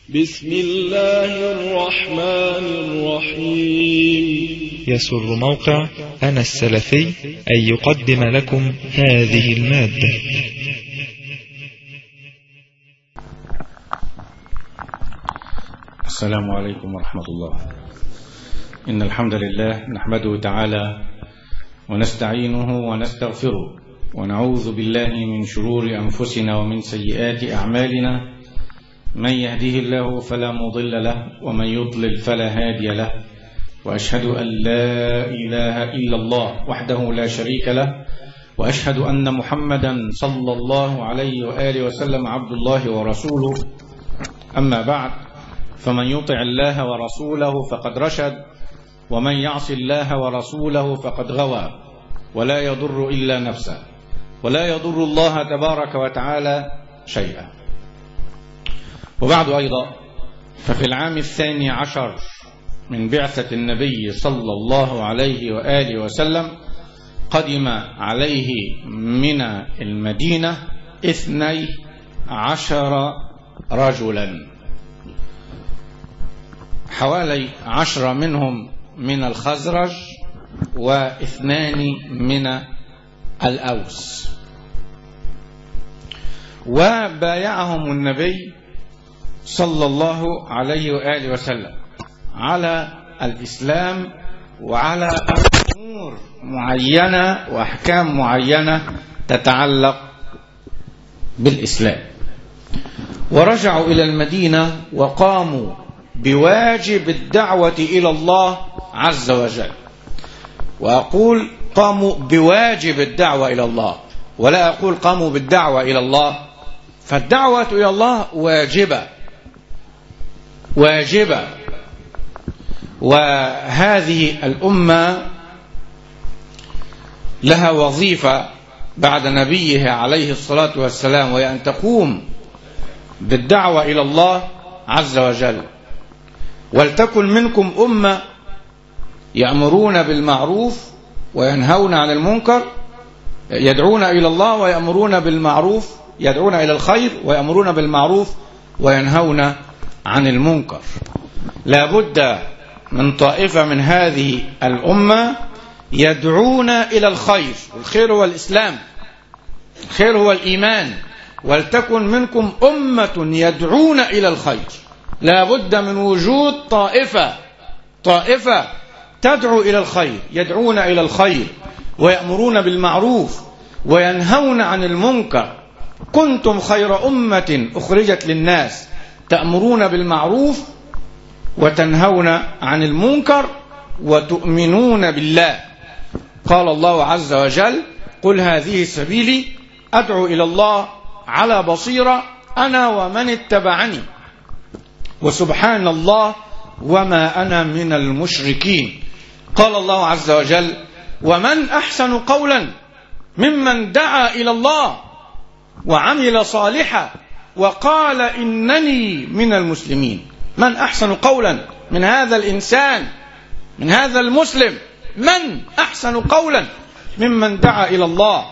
بسم الله الرحمن الرحيم يسر موقع أنا السلفي أن يقدم لكم هذه المادة السلام عليكم ورحمة الله إن الحمد لله نحمده تعالى ونستعينه ونستغفره ونعوذ بالله من شرور أنفسنا ومن سيئات أعمالنا من يهده الله فلا مضل له ومن يضلل فلا هادي له وأشهد أن لا إله إلا الله وحده لا شريك له وأشهد أن محمدا صلى الله عليه وآله وسلم عبد الله ورسوله أما بعد فمن يطع الله ورسوله فقد رشد ومن يعص الله ورسوله فقد غوى ولا يضر إلا نفسه ولا يضر الله تبارك وتعالى شيئا وبعد أيضا ففي العام الثاني عشر من بعثة النبي صلى الله عليه وآله وسلم قدم عليه من المدينة اثني عشر رجلا حوالي عشرة منهم من الخزرج واثنان من الأوس وبايعهم النبي صلى الله عليه وآله وسلم على الإسلام وعلى أمور معينة وأحكام معينة تتعلق بالإسلام ورجعوا إلى المدينة وقاموا بواجب الدعوة إلى الله عز وجل وأقول قاموا بواجب الدعوة إلى الله ولا أقول قاموا بالدعوة إلى الله فالدعوة إلى الله واجبة واجبة وهذه الأمة لها وظيفة بعد نبيه عليه الصلاة والسلام وهي أن تقوم بالدعوة إلى الله عز وجل ولتكن منكم أمة يأمرون بالمعروف وينهون عن المنكر يدعون إلى الله ويأمرون بالمعروف يدعون إلى الخير ويأمرون بالمعروف وينهون عن المنكر لا بد من طائفة من هذه الأمة يدعون إلى الخير الخير هو الإسلام الخير هو الإيمان ولتكن منكم أمة يدعون إلى الخير لا بد من وجود طائفة طائفة تدعو إلى الخير يدعون إلى الخير ويأمرون بالمعروف وينهون عن المنكر كنتم خير أمة أخرجت للناس تأمرون بالمعروف وتنهون عن المنكر وتؤمنون بالله قال الله عز وجل قل هذه سبيلي أدعو إلى الله على بصيرة أنا ومن اتبعني وسبحان الله وما أنا من المشركين قال الله عز وجل ومن أحسن قولا ممن دعا إلى الله وعمل صالحا وقال إنني من المسلمين من أحسن قولا من هذا الإنسان من هذا المسلم من أحسن قولا ممن دعا إلى الله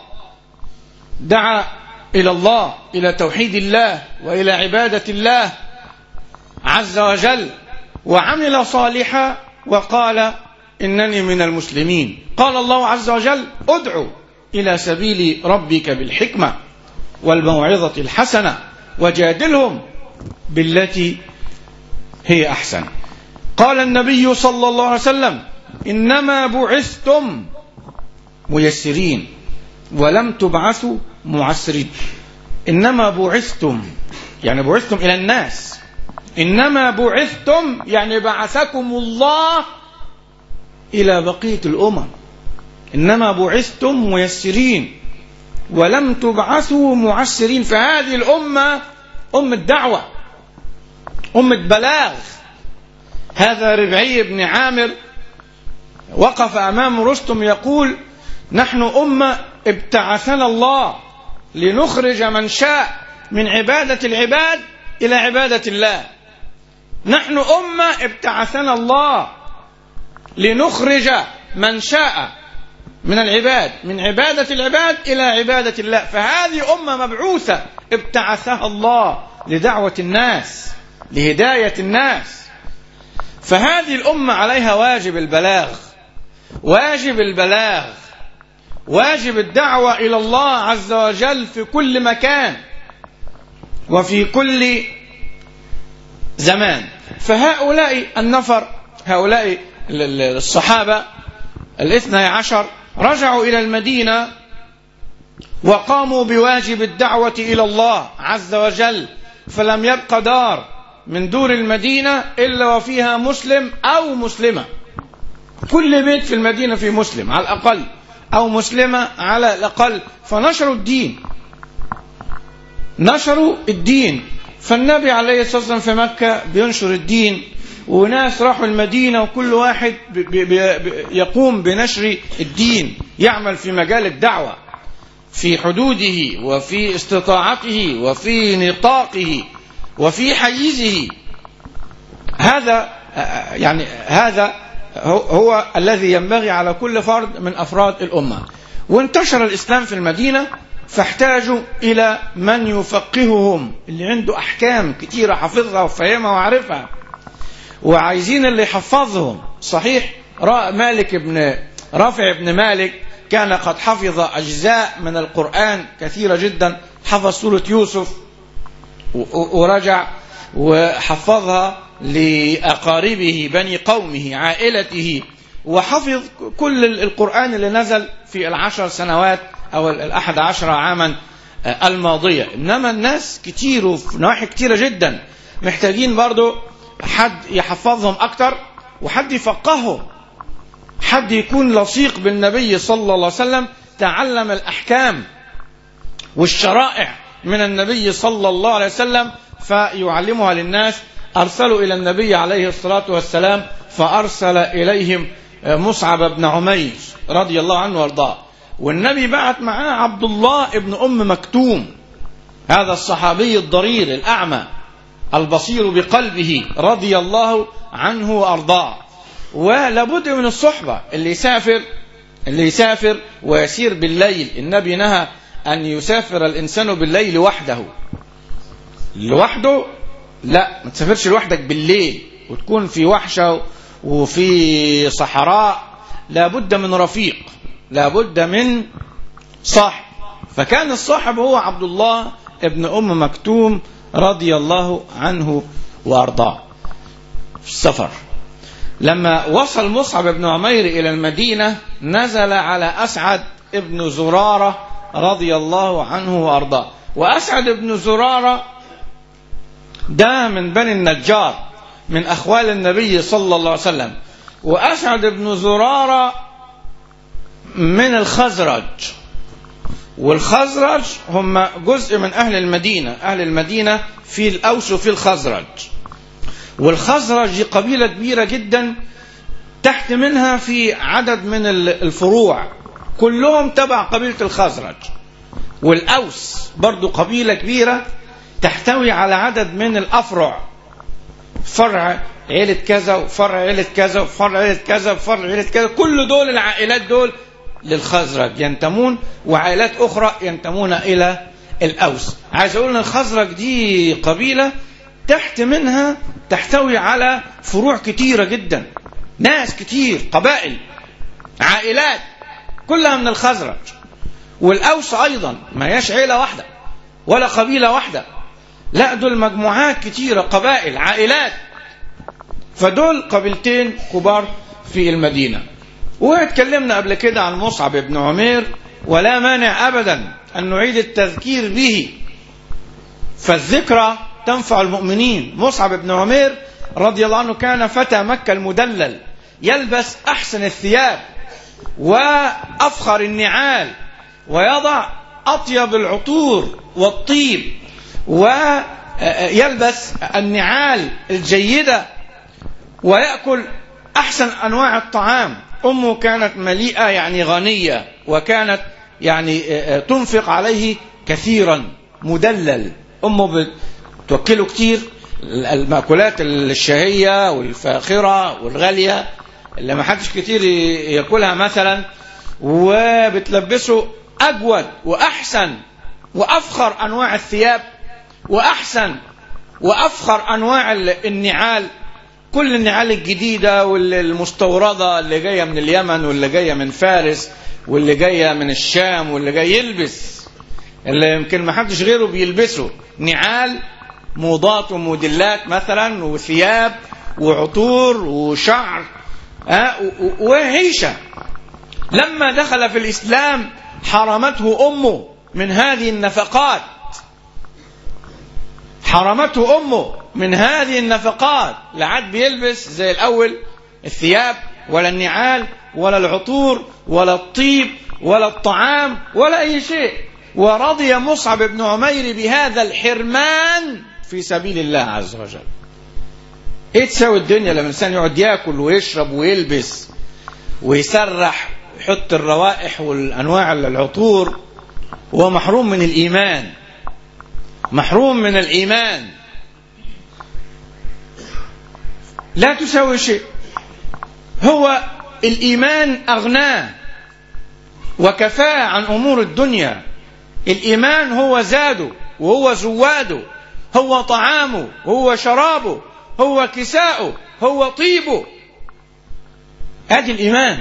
دعا إلى الله إلى توحيد الله وإلى عبادة الله عز وجل وعمل صالحا وقال إنني من المسلمين قال الله عز وجل ادعو إلى سبيل ربك بالحكمة والموعظة الحسنة وجادلهم بالتي هي أحسن قال النبي صلى الله عليه وسلم إنما بعثتم ميسرين ولم تبعثوا معسرين إنما بعثتم يعني بعثتم إلى الناس إنما بعثتم يعني بعثكم الله إلى بقية الأمم إنما بعثتم ميسرين ولم تبعثوا معسرين فهذه الأمة أمة دعوة أمة بلاغ هذا ربعي بن عامر وقف أمام رستم يقول نحن أمة ابتعثنا الله لنخرج من شاء من عبادة العباد إلى عبادة الله نحن أمة ابتعثنا الله لنخرج من شاء من العباد من عبادة العباد إلى عبادة الله فهذه أمة مبعوثة ابتعثها الله لدعوة الناس لهداية الناس فهذه الأمة عليها واجب البلاغ واجب البلاغ واجب الدعوة إلى الله عز وجل في كل مكان وفي كل زمان فهؤلاء النفر هؤلاء الصحابة الاثنى عشر رجعوا إلى المدينة وقاموا بواجب الدعوة إلى الله عز وجل فلم يبق دار من دور المدينة إلا وفيها مسلم أو مسلمة كل بيت في المدينة فيه مسلم على الأقل أو مسلمة على الأقل فنشروا الدين نشروا الدين فالنبي عليه الصلاة والسلام في مكة بينشر الدين وناس راحوا المدينة وكل واحد بي بي يقوم بنشر الدين يعمل في مجال الدعوة في حدوده وفي استطاعته وفي نطاقه وفي حيزه هذا يعني هذا هو الذي ينبغي على كل فرد من افراد الامه وانتشر الاسلام في المدينه فاحتاجوا الى من يفقههم اللي عنده احكام كتيره حافظها وفاهمها وعارفها وعايزين اللي يحفظهم صحيح مالك بن رافع بن مالك كان قد حفظ اجزاء من القران كثيره جدا حفظ سوره يوسف ورجع وحفظها لأقاربه بني قومه عائلته وحفظ كل القرآن اللي نزل في العشر سنوات أو الأحد عشر عاما الماضية إنما الناس كتير وفي نواحي كتيرة جدا محتاجين برضو حد يحفظهم أكتر وحد يفقههم حد يكون لصيق بالنبي صلى الله عليه وسلم تعلم الأحكام والشرائع من النبي صلى الله عليه وسلم فيعلمها للناس أرسلوا إلى النبي عليه الصلاة والسلام فأرسل إليهم مصعب بن عمير رضي الله عنه وارضاه والنبي بعت معاه عبد الله ابن أم مكتوم هذا الصحابي الضرير الأعمى البصير بقلبه رضي الله عنه وأرضاه ولابد من الصحبة اللي يسافر اللي يسافر ويسير بالليل النبي نهى أن يسافر الإنسان بالليل وحده لوحده لا ما تسافرش لوحدك بالليل وتكون في وحشة وفي صحراء لابد من رفيق لابد من صاحب فكان الصاحب هو عبد الله ابن أم مكتوم رضي الله عنه وأرضاه في السفر لما وصل مصعب بن عمير إلى المدينة نزل على أسعد ابن زرارة رضي الله عنه وأرضاه وأسعد بن زرارة ده من بني النجار من أخوال النبي صلى الله عليه وسلم وأسعد بن زرارة من الخزرج والخزرج هم جزء من أهل المدينة أهل المدينة في الأوس وفي الخزرج والخزرج دي قبيلة كبيرة جدا تحت منها في عدد من الفروع كلهم تبع قبيلة الخزرج والأوس برضو قبيلة كبيرة تحتوي على عدد من الأفرع فرع عيلة كذا وفرع عيلة كذا وفرع عيلة كذا وفرع عيلة كذا كل دول العائلات دول للخزرج ينتمون وعائلات أخرى ينتمون إلى الأوس عايز أقول أن الخزرج دي قبيلة تحت منها تحتوي على فروع كتيرة جدا ناس كتير قبائل عائلات كلها من الخزرج والأوس أيضا ما هياش عيلة واحدة ولا قبيلة واحدة لا دول مجموعات كتيرة قبائل عائلات فدول قبيلتين كبار في المدينة واتكلمنا قبل كده عن مصعب بن عمير ولا مانع أبدا أن نعيد التذكير به فالذكرى تنفع المؤمنين مصعب بن عمير رضي الله عنه كان فتى مكة المدلل يلبس أحسن الثياب وأفخر النعال ويضع أطيب العطور والطيب ويلبس النعال الجيدة ويأكل أحسن أنواع الطعام أمه كانت مليئة يعني غنية وكانت يعني تنفق عليه كثيرا مدلل أمه بتوكله كتير المأكولات الشهية والفاخرة والغالية اللي ما حدش كتير ياكلها مثلا وبتلبسه أجود وأحسن وأفخر أنواع الثياب وأحسن وأفخر أنواع النعال كل النعال الجديدة والمستوردة اللي جاية من اليمن واللي جاية من فارس واللي جاية من الشام واللي جاي يلبس اللي يمكن ما حدش غيره بيلبسه نعال موضات وموديلات مثلا وثياب وعطور وشعر أه وعيشة لما دخل في الإسلام حرمته أمه من هذه النفقات حرمته أمه من هذه النفقات لا عاد بيلبس زي الأول الثياب ولا النعال ولا العطور ولا الطيب ولا الطعام ولا أي شيء ورضي مصعب بن عمير بهذا الحرمان في سبيل الله عز وجل ايه تساوي الدنيا لما الانسان يقعد ياكل ويشرب ويلبس ويسرح يحط الروائح والانواع العطور وهو محروم من الايمان محروم من الايمان لا تساوي شيء هو الايمان اغناه وكفاه عن امور الدنيا الايمان هو زاده وهو زواده هو طعامه هو شرابه هو كساؤه هو طيبه ادي الايمان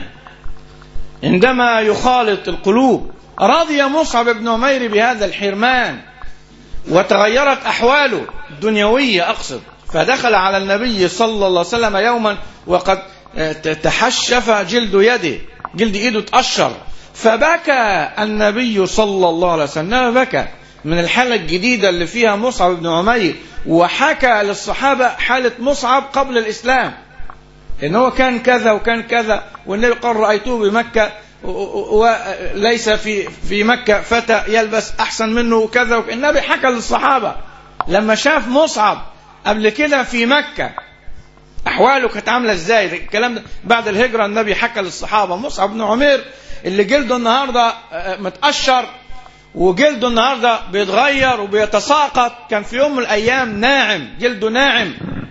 عندما يخالط القلوب رضي مصعب بن عمير بهذا الحرمان وتغيرت احواله الدنيويه اقصد فدخل على النبي صلى الله عليه وسلم يوما وقد تحشف جلد يده جلد ايده اتقشر فبكى النبي صلى الله عليه وسلم بكى من الحالة الجديدة اللي فيها مصعب بن عمير وحكى للصحابة حالة مصعب قبل الإسلام إن هو كان كذا وكان كذا والنبي قال رأيته بمكة وليس في في مكة فتى يلبس أحسن منه وكذا النبي حكى للصحابة لما شاف مصعب قبل كده في مكة أحواله كانت عاملة إزاي الكلام ده بعد الهجرة النبي حكى للصحابة مصعب بن عمير اللي جلده النهارده متقشر وجلده النهارده بيتغير وبيتساقط كان في يوم من الايام ناعم جلده ناعم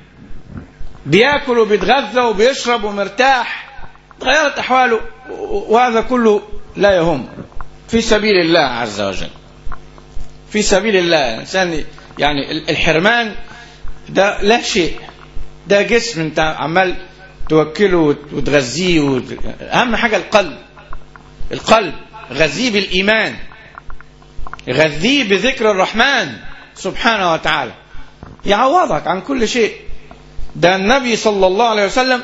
بياكل وبيتغذى وبيشرب ومرتاح تغيرت احواله وهذا كله لا يهم في سبيل الله عز وجل في سبيل الله الانسان يعني الحرمان ده لا شيء ده جسم انت عمال توكله وتغذيه وت... اهم حاجه القلب القلب غذيه بالايمان غذيه بذكر الرحمن سبحانه وتعالى يعوضك عن كل شيء ده النبي صلى الله عليه وسلم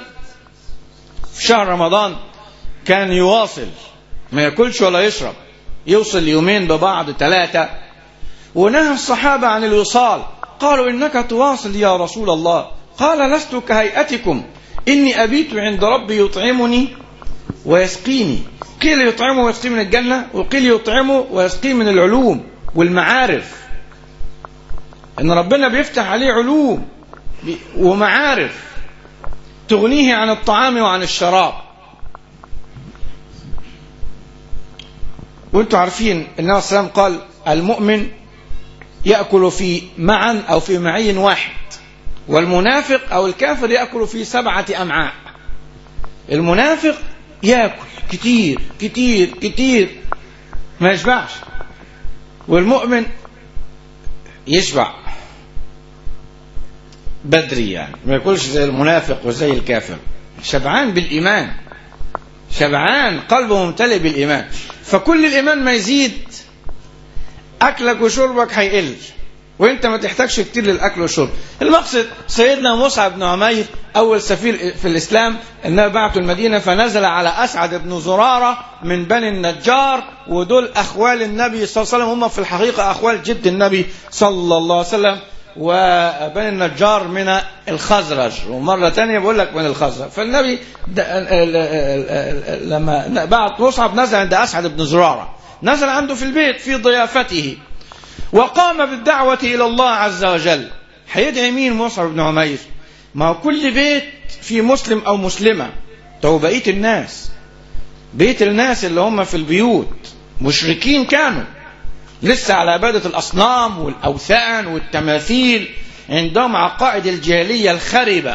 في شهر رمضان كان يواصل ما ياكلش ولا يشرب يوصل يومين ببعض ثلاثة ونهى الصحابة عن الوصال قالوا إنك تواصل يا رسول الله قال لست كهيئتكم إني أبيت عند ربي يطعمني ويسقيني قيل يطعمه ويسقيه من الجنة وقيل يطعمه ويسقيه من العلوم والمعارف إن ربنا بيفتح عليه علوم ومعارف تغنيه عن الطعام وعن الشراب وانتم عارفين النبي صلى الله عليه وسلم قال المؤمن يأكل في معا أو في معي واحد والمنافق أو الكافر يأكل في سبعة أمعاء المنافق يأكل كتير كتير كتير ما يشبعش والمؤمن يشبع بدري يعني ما ياكلش زي المنافق وزي الكافر شبعان بالإيمان شبعان قلبه ممتلئ بالإيمان فكل الإيمان ما يزيد أكلك وشربك هيقل وانت ما تحتاجش كتير للاكل والشرب المقصد سيدنا مصعب بن عمير اول سفير في الاسلام النبي بعته المدينه فنزل على اسعد بن زراره من بني النجار ودول اخوال النبي صلى الله عليه وسلم هم في الحقيقه اخوال جد النبي صلى الله عليه وسلم وبني النجار من الخزرج ومره ثانيه بقول لك من الخزرج فالنبي لما بعت مصعب نزل عند اسعد بن زراره نزل عنده في البيت في ضيافته وقام بالدعوة إلى الله عز وجل هيدعي مين مصعب بن عمير ما هو كل بيت في مسلم أو مسلمة تو بقية الناس بيت الناس اللي هم في البيوت مشركين كانوا لسه على عبادة الأصنام والأوثان والتماثيل عندهم عقائد الجاهلية الخربة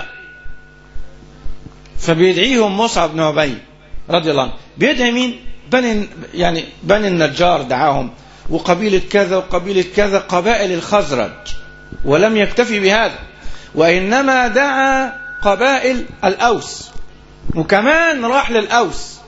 فبيدعيهم مصعب بن عبيد رضي الله عنه بيدعي مين بني يعني بني النجار دعاهم وقبيلة كذا وقبيلة كذا قبائل الخزرج ولم يكتفي بهذا وإنما دعا قبائل الأوس وكمان راح للأوس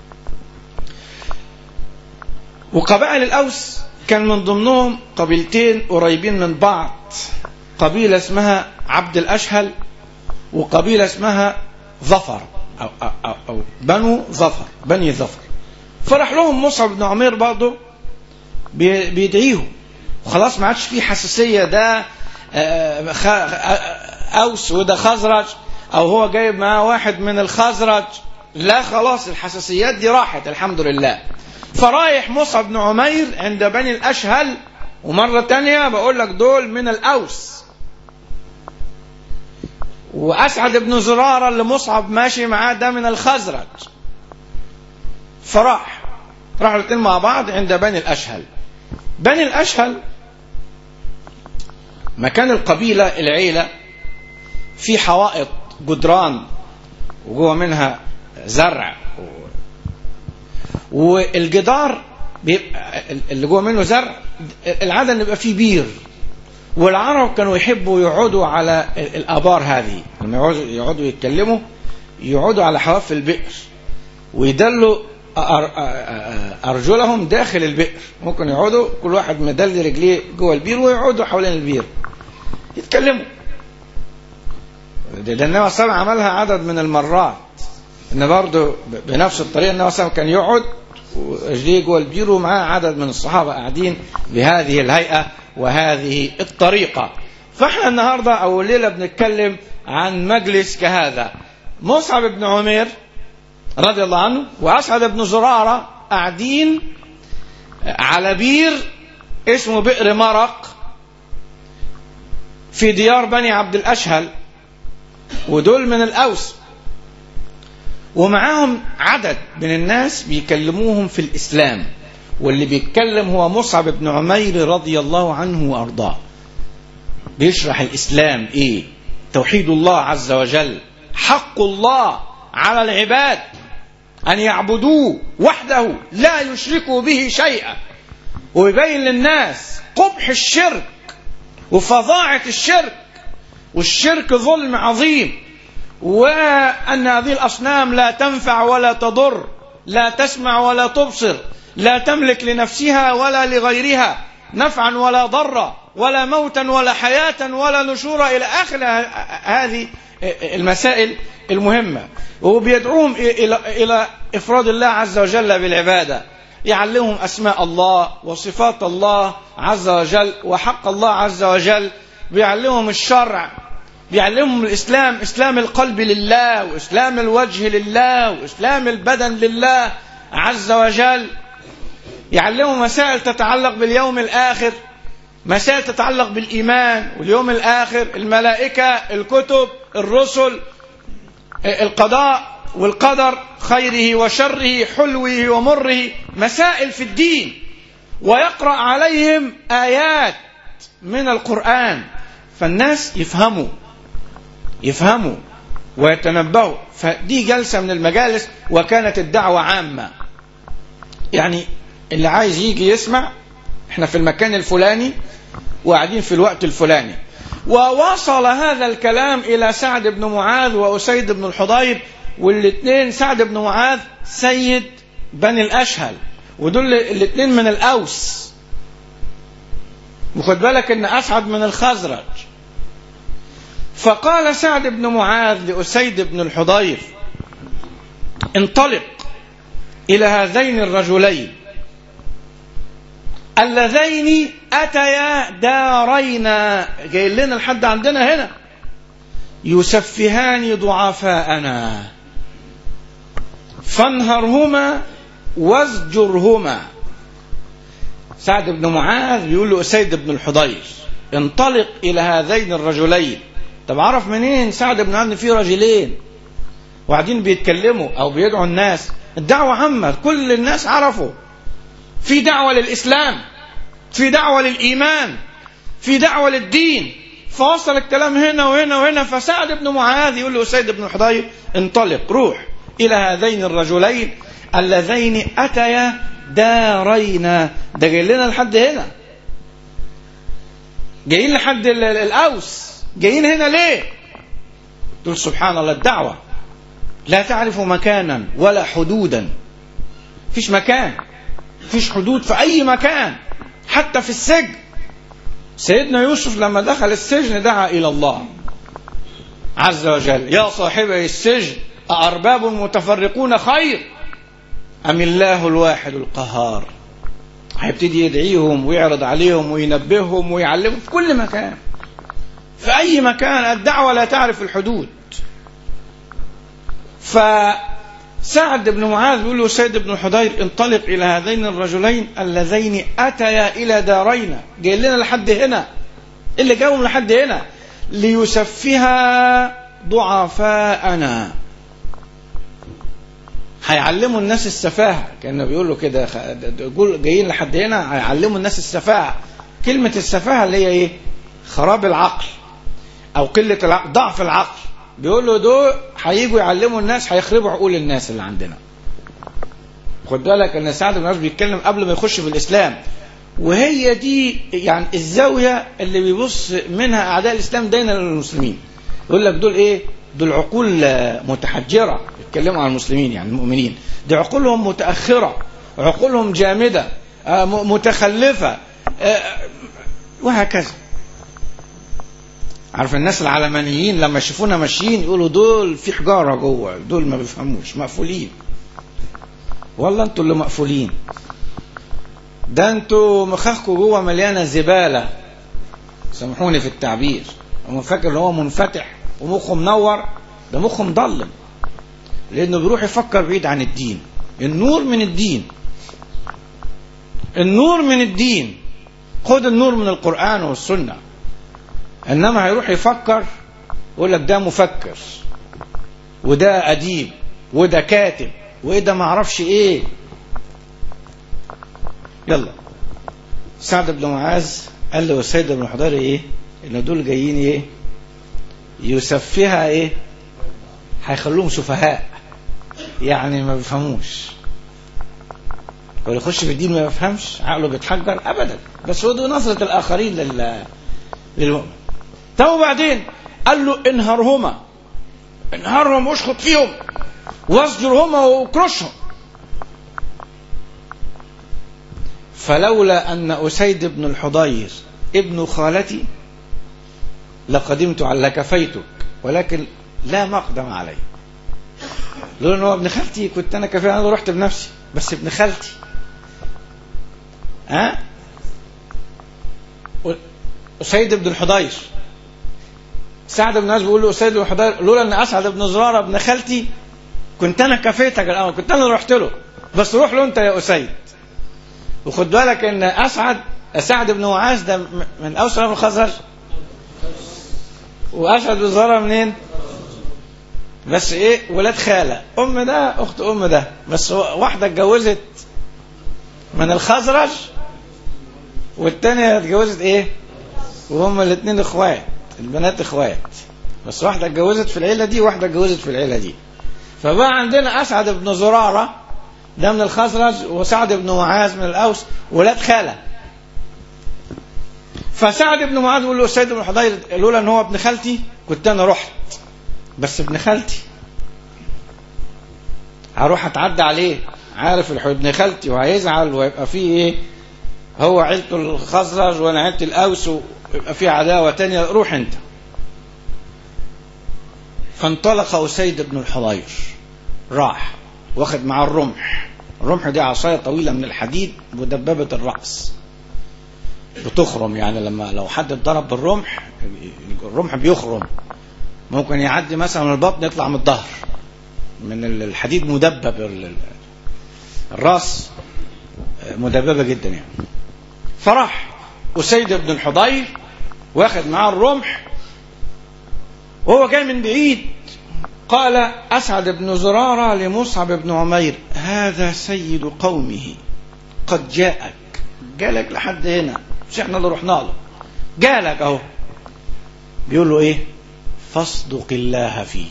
وقبائل الأوس كان من ضمنهم قبيلتين قريبين من بعض قبيلة اسمها عبد الأشهل وقبيلة اسمها ظفر أو, أو, أو, أو بنو ظفر بني ظفر فرح لهم مصعب بن عمير برضه بي- بيدعيهم وخلاص ما عادش في حساسية ده آه، خ- آه، أوس وده خزرج أو هو جايب معاه واحد من الخزرج لا خلاص الحساسيات دي راحت الحمد لله فرايح مصعب بن عمير عند بني الأشهل ومرة تانية بقول لك دول من الأوس وأسعد بن زرارة اللي مصعب ماشي معاه ده من الخزرج فراح راحوا الاثنين مع بعض عند بني الأشهل بني الأشهل مكان القبيلة العيلة في حوائط جدران وجوه منها زرع و... والجدار بيبقى اللي جوه منه زرع العادة ان يبقى فيه بير والعرب كانوا يحبوا يقعدوا على الآبار هذه لما يقعدوا- يقعدوا يتكلموا يقعدوا على حواف البئر ويدلوا أر- أ- أرجلهم داخل البئر ممكن يقعدوا كل واحد مدل رجليه جوه البير ويقعدوا حوالين البير يتكلموا ده ده النبي صلى الله عليه وسلم عملها عدد من المرات ان برضه ب- بنفس الطريقه النبي صلى الله عليه وسلم كان يقعد ورجليه جوه البير ومعاه عدد من الصحابه قاعدين بهذه الهيئه وهذه الطريقه فاحنا النهارده او الليله بنتكلم عن مجلس كهذا مصعب بن عمير رضي الله عنه واسعد بن زراره قاعدين على بير اسمه بئر مرق في ديار بني عبد الاشهل ودول من الاوس ومعاهم عدد من الناس بيكلموهم في الاسلام واللي بيتكلم هو مصعب بن عمير رضي الله عنه وارضاه بيشرح الاسلام ايه توحيد الله عز وجل حق الله على العباد ان يعبدوه وحده لا يشركوا به شيئا ويبين للناس قبح الشرك وفظاعه الشرك والشرك ظلم عظيم وأن هذه الأصنام لا تنفع ولا تضر لا تسمع ولا تبصر لا تملك لنفسها ولا لغيرها نفعا ولا ضرا ولا موتا ولا حياة ولا نشورا إلى آخر هذه المسائل المهمة وبيدعوهم إلى إلى إفراد الله عز وجل بالعبادة يعلمهم أسماء الله وصفات الله عز وجل وحق الله عز وجل بيعلمهم الشرع بيعلمهم الإسلام إسلام القلب لله وإسلام الوجه لله وإسلام البدن لله عز وجل يعلمهم مسائل تتعلق باليوم الآخر مسائل تتعلق بالإيمان واليوم الآخر الملائكة الكتب الرسل القضاء والقدر خيره وشره حلوه ومره مسائل في الدين ويقرأ عليهم آيات من القرآن فالناس يفهموا يفهموا ويتنبهوا فدي جلسة من المجالس وكانت الدعوة عامة يعني اللي عايز يجي يسمع احنا في المكان الفلاني وقاعدين في الوقت الفلاني ووصل هذا الكلام إلى سعد بن معاذ وأسيد بن الحضير والاثنين سعد بن معاذ سيد بني الأشهل ودول الاثنين من الأوس وخد بالك ان أسعد من الخزرج فقال سعد بن معاذ لأسيد بن الحضير انطلق إلى هذين الرجلين اللذين أتيا دارينا جاي لنا لحد عندنا هنا يسفهان ضعفاءنا فانهرهما وازجرهما سعد بن معاذ بيقول له أسيد بن الحضير انطلق إلى هذين الرجلين طب عرف منين سعد بن معاذ في رجلين وقاعدين بيتكلموا أو بيدعوا الناس الدعوة عامة كل الناس عرفوا في دعوة للإسلام في دعوة للإيمان في دعوة للدين فوصل الكلام هنا وهنا وهنا فسعد بن معاذ يقول له سيد بن حضير انطلق روح إلى هذين الرجلين اللذين أتيا دارينا ده جاي لنا لحد هنا جايين لحد ال- ال- الأوس جايين هنا ليه تقول سبحان الله الدعوة لا تعرف مكانا ولا حدودا فيش مكان فيش حدود في أي مكان حتى في السجن سيدنا يوسف لما دخل السجن دعا إلى الله عز وجل يا صاحبي السجن أأرباب متفرقون خير أم الله الواحد القهار هيبتدي يدعيهم ويعرض عليهم وينبههم ويعلمهم في كل مكان في أي مكان الدعوة لا تعرف الحدود فسعد بن معاذ بيقول له سيد بن حضير انطلق إلى هذين الرجلين اللذين أتيا إلى دارينا جاي لنا لحد هنا اللي جاهم لحد هنا ليسفها ضعفاءنا هيعلموا الناس السفاهة كانوا بيقولوا كده خ- دول جايين لحد هنا هيعلموا الناس السفاهة كلمة السفاهة اللي هي ايه خراب العقل او قلة العقل ضعف العقل بيقولوا دول هيجوا يعلموا الناس هيخربوا عقول الناس اللي عندنا خد بالك ان سعد بن معاذ بيتكلم قبل ما يخش في الاسلام وهي دي يعني الزاويه اللي بيبص منها اعداء الاسلام دايما للمسلمين يقول لك دول ايه دول عقول آه، متحجره يتكلموا عن المسلمين يعني المؤمنين دي عقولهم متاخره عقولهم جامده آه، م- متخلفه آه، وهكذا عارف الناس العلمانيين لما يشوفونا ماشيين يقولوا دول في حجاره جوه دول ما بيفهموش مقفولين والله انتوا اللي مقفولين ده انتوا مخاخكم جوه مليانه زباله سامحوني في التعبير هو فاكر ان هو منفتح ومخه منور ده مخه مضلم لانه بيروح يفكر بعيد عن الدين النور من الدين النور من الدين خد النور من القرآن والسنة انما هيروح يفكر يقول لك ده مفكر وده اديب وده كاتب وايه ده ما اعرفش ايه يلا سعد بن معاذ قال له سيد بن حضير ايه ان دول جايين ايه يسفها ايه هيخلوهم سفهاء يعني ما بيفهموش واللي يخش في الدين ما يفهمش عقله بيتحجر ابدا بس هو دي نظره الاخرين لل للمؤمن طب وبعدين قال له انهرهما انهرهم واشخط فيهم واسجرهما واكرشهم فلولا ان اسيد بن الحضير ابن خالتي لقدمت على لكفيتك ولكن لا مقدم علي لولا ان هو ابن خالتي كنت انا كفايه انا رحت بنفسي بس ابن خالتي ها أسيد بن الحضير سعد بن ناس بيقول له أسيد بن الحضير لولا أن أسعد بن زرارة ابن خالتي كنت أنا كفيتك الأول كنت أنا اللي رحت له بس روح له أنت يا أسيد وخد بالك أن أسعد سعد بن معاذ ده من أوس من الخزرج وأسعد بن زرارة منين؟ بس إيه ولاد خالة أم ده أخت أم ده بس واحدة اتجوزت من الخزرج والتانية اتجوزت إيه؟ وهم الاثنين اخوات البنات اخوات بس واحده اتجوزت في العيله دي وواحده اتجوزت في العيله دي فبقى عندنا اسعد بن زراره ده من الخزرج وسعد بن معاذ من الاوس ولاد خاله فسعد بن معاذ بيقول له سيد بن حضير لولا ان هو ابن خالتي كنت انا رحت بس ابن خالتي هروح اتعدى عليه عارف الح- ابن خالتي وهيزعل ويبقى فيه ايه هو عيلته الخزرج وانا عيلتي الاوس ويبقى في عداوه تانية روح انت فانطلق اسيد بن الحضير راح واخد معاه الرمح الرمح دي عصايه طويله من الحديد مدببه الراس بتخرم يعني لما لو حد اتضرب بالرمح الرمح بيخرم ممكن يعدي مثلا من البطن يطلع من الظهر من الحديد مدبب ال- الراس مدببه جدا يعني فراح أسيد بن الحضير واخد معاه الرمح وهو جاي من بعيد قال أسعد بن زرارة لمصعب بن عمير هذا سيد قومه قد جاءك جالك لحد هنا مش احنا اللي رحنا له جالك اهو بيقول له ايه فاصدق الله فيه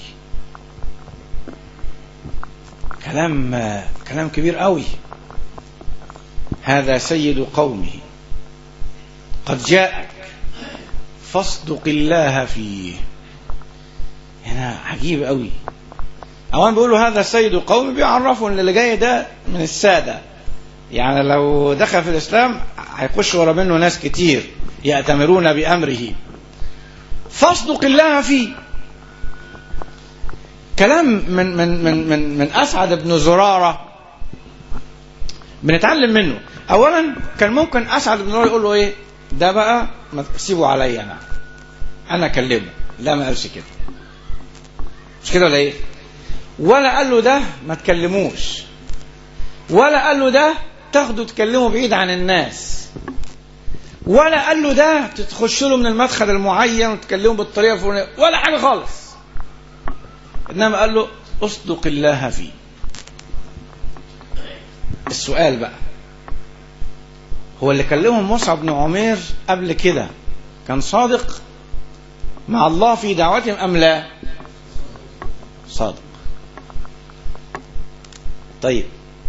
كلام كلام كبير قوي هذا سيد قومه قد جاءك فاصدق الله فيه هنا عجيب قوي اولا بيقولوا هذا سيد قوم بيعرفوا ان اللي جاي ده من الساده يعني لو دخل في الاسلام هيخش ورا منه ناس كتير يأتمرون بامره فاصدق الله فيه كلام من من من من من اسعد بن زراره بنتعلم منه اولا كان ممكن اسعد بن زراره يقول له ايه ده بقى ما تسيبه عليا انا انا اكلمه لا ما قالش كده مش كده ولا ايه ولا قال له ده ما تكلموش ولا قال له ده تاخده تكلمه بعيد عن الناس ولا قال له ده تخش له من المدخل المعين وتكلمه بالطريقه الفلانيه ولا حاجه خالص انما قال له اصدق الله فيه السؤال بقى هو اللي كلمهم مصعب بن عمير قبل كده كان صادق مع الله في دعوتهم ام لا صادق طيب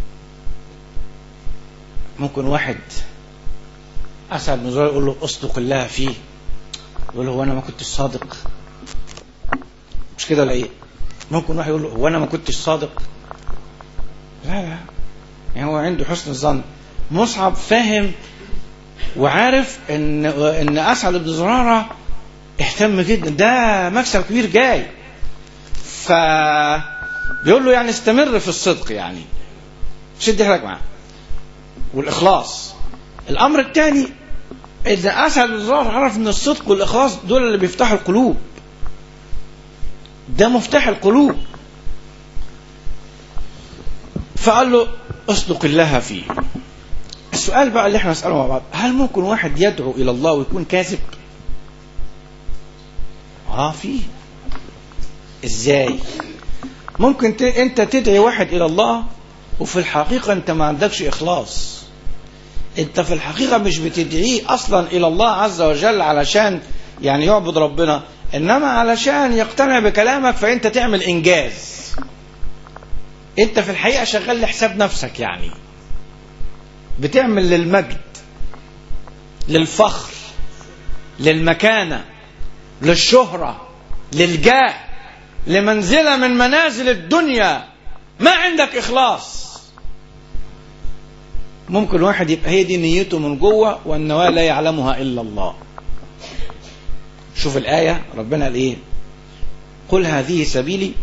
ممكن واحد اسعد بن زرار يقول له اصدق الله فيه يقول له هو انا ما كنتش صادق مش كده ولا ايه ممكن واحد يقول له هو انا ما كنتش صادق لا لا يعني هو عنده حسن الظن مصعب فاهم وعارف ان ان اسعد بن زراره اهتم جدا ده مكسب كبير جاي ف بيقول له يعني استمر في الصدق يعني شد حيلك معاه والاخلاص الامر الثاني اذا اسعد بن زراره عرف ان الصدق والاخلاص دول اللي بيفتحوا القلوب ده مفتاح القلوب فقال له اصدق الله فيه السؤال بقى اللي احنا نسأله مع بعض هل ممكن واحد يدعو إلى الله ويكون كاذب اه في ازاي ممكن ت... انت تدعي واحد الى الله وفي الحقيقة انت ما عندكش اخلاص انت في الحقيقة مش بتدعيه اصلا الى الله عز وجل علشان يعني يعبد ربنا انما علشان يقتنع بكلامك فانت تعمل انجاز انت في الحقيقة شغال لحساب نفسك يعني بتعمل للمجد للفخر للمكانة للشهرة للجاه لمنزلة من منازل الدنيا ما عندك إخلاص ممكن واحد يبقى هي دي نيته من جوه والنواة لا يعلمها إلا الله شوف الآية ربنا قال إيه قل هذه سبيلي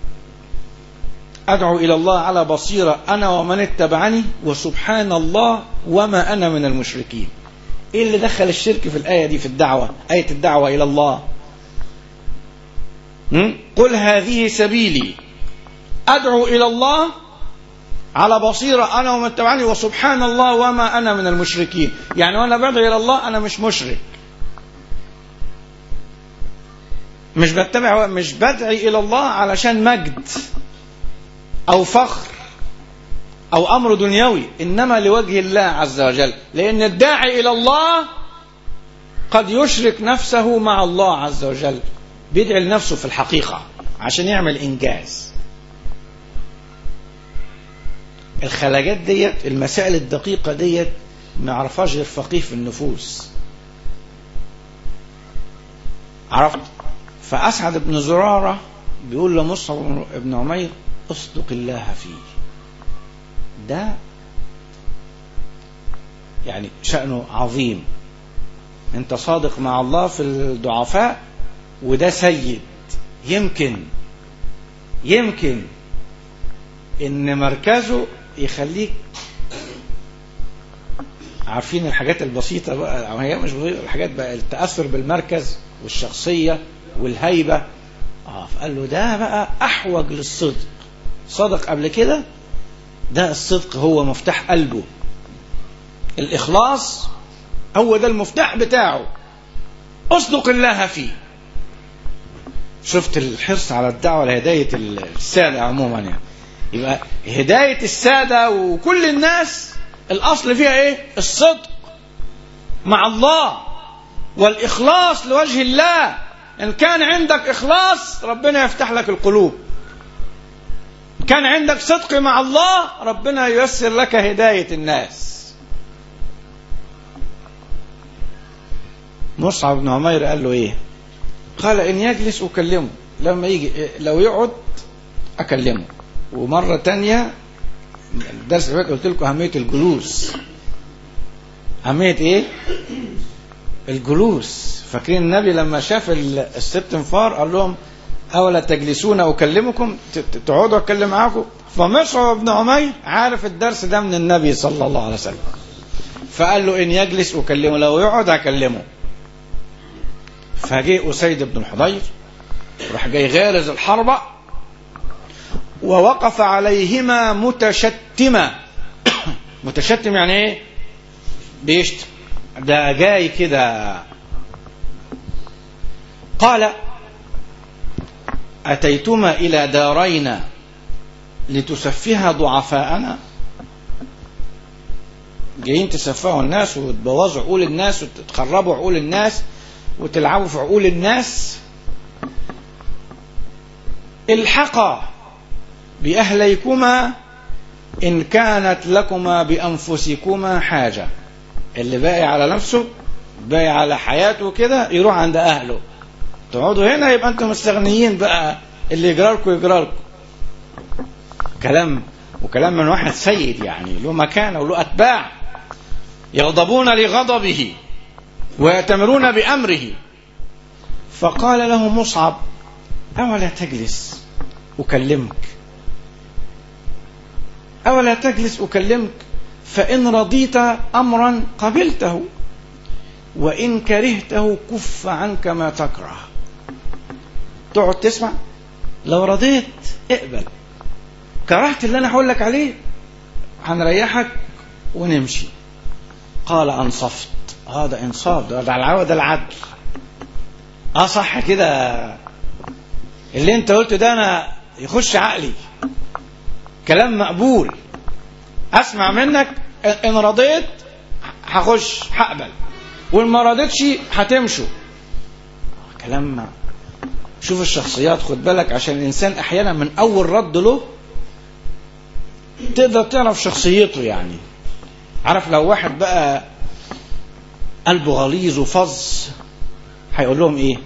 أدعو إلى الله على بصيرة أنا ومن اتبعني وسبحان الله وما أنا من المشركين إيه اللي دخل الشرك في الآية دي في الدعوة آية الدعوة إلى الله م? قل هذه سبيلي أدعو إلى الله على بصيرة أنا ومن اتبعني وسبحان الله وما أنا من المشركين يعني وأنا بدعو إلى الله أنا مش مشرك مش بتبع مش بدعي إلى الله علشان مجد أو فخر أو أمر دنيوي إنما لوجه الله عز وجل لأن الداعي إلى الله قد يشرك نفسه مع الله عز وجل بيدعي لنفسه في الحقيقة عشان يعمل إنجاز الخلاجات ديت المسائل الدقيقة ديت ما يعرفهاش غير فقيه في النفوس عرفت فأسعد بن زرارة بيقول لمصعب بن عمير اصدق الله فيه ده يعني شأنه عظيم انت صادق مع الله في الضعفاء وده سيد يمكن يمكن ان مركزه يخليك عارفين الحاجات البسيطة بقى هي مش بسيطة الحاجات بقى التأثر بالمركز والشخصية والهيبة اه فقال له ده بقى أحوج للصدق صدق قبل كده ده الصدق هو مفتاح قلبه الإخلاص هو ده المفتاح بتاعه اصدق الله فيه شفت الحرص على الدعوة لهداية السادة عموما يعني يبقى هداية السادة وكل الناس الأصل فيها إيه الصدق مع الله والإخلاص لوجه الله إن كان عندك إخلاص ربنا يفتح لك القلوب إن كان عندك صدق مع الله ربنا ييسر لك هداية الناس مصعب بن عمير قال له ايه قال ان يجلس اكلمه لما يجي لو يقعد اكلمه ومره تانية الدرس اللي فات قلت لكم اهميه الجلوس اهميه ايه الجلوس فاكرين النبي لما شاف ال- الست انفار قال لهم اولا تجلسون اكلمكم ت- ت- تقعدوا اتكلم معاكم فمصعب بن عمير عارف الدرس ده من النبي صلى الله عليه وسلم فقال له ان يجلس اكلمه لو يقعد اكلمه فجاء اسيد بن الحضير راح جاي غارز الحربة ووقف عليهما متشتما متشتم يعني ايه بيشتم ده جاي كده قال أتيتما إلى دارينا لتسفها ضعفاءنا جايين تسفهوا الناس وتبوظوا عقول الناس وتخربوا عقول الناس وتلعبوا في عقول الناس الحقا بأهليكما إن كانت لكما بأنفسكما حاجة اللي باقي على نفسه باقي على حياته كده يروح عند أهله تقعدوا هنا يبقى أنتم مستغنيين بقى اللي يجرالكم يجرالكم كلام وكلام من واحد سيد يعني له مكانة وله أتباع يغضبون لغضبه ويأتمرون بأمره فقال له مصعب أولا تجلس أكلمك أولا تجلس أكلمك فإن رضيت أمرا قبلته وإن كرهته كف عنك ما تكره تقعد تسمع لو رضيت اقبل كرهت اللي أنا هقول لك عليه هنريحك ونمشي قال أنصفت هذا إنصاف ده ده العوض ده العدل اه صح كده اللي انت قلته ده انا يخش عقلي كلام مقبول اسمع منك ان رضيت هخش هقبل وان ما رضيتش هتمشوا كلام شوف الشخصيات خد بالك عشان الانسان احيانا من اول رد له تقدر تعرف شخصيته يعني عارف لو واحد بقى قلبه غليظ وفظ هيقول لهم ايه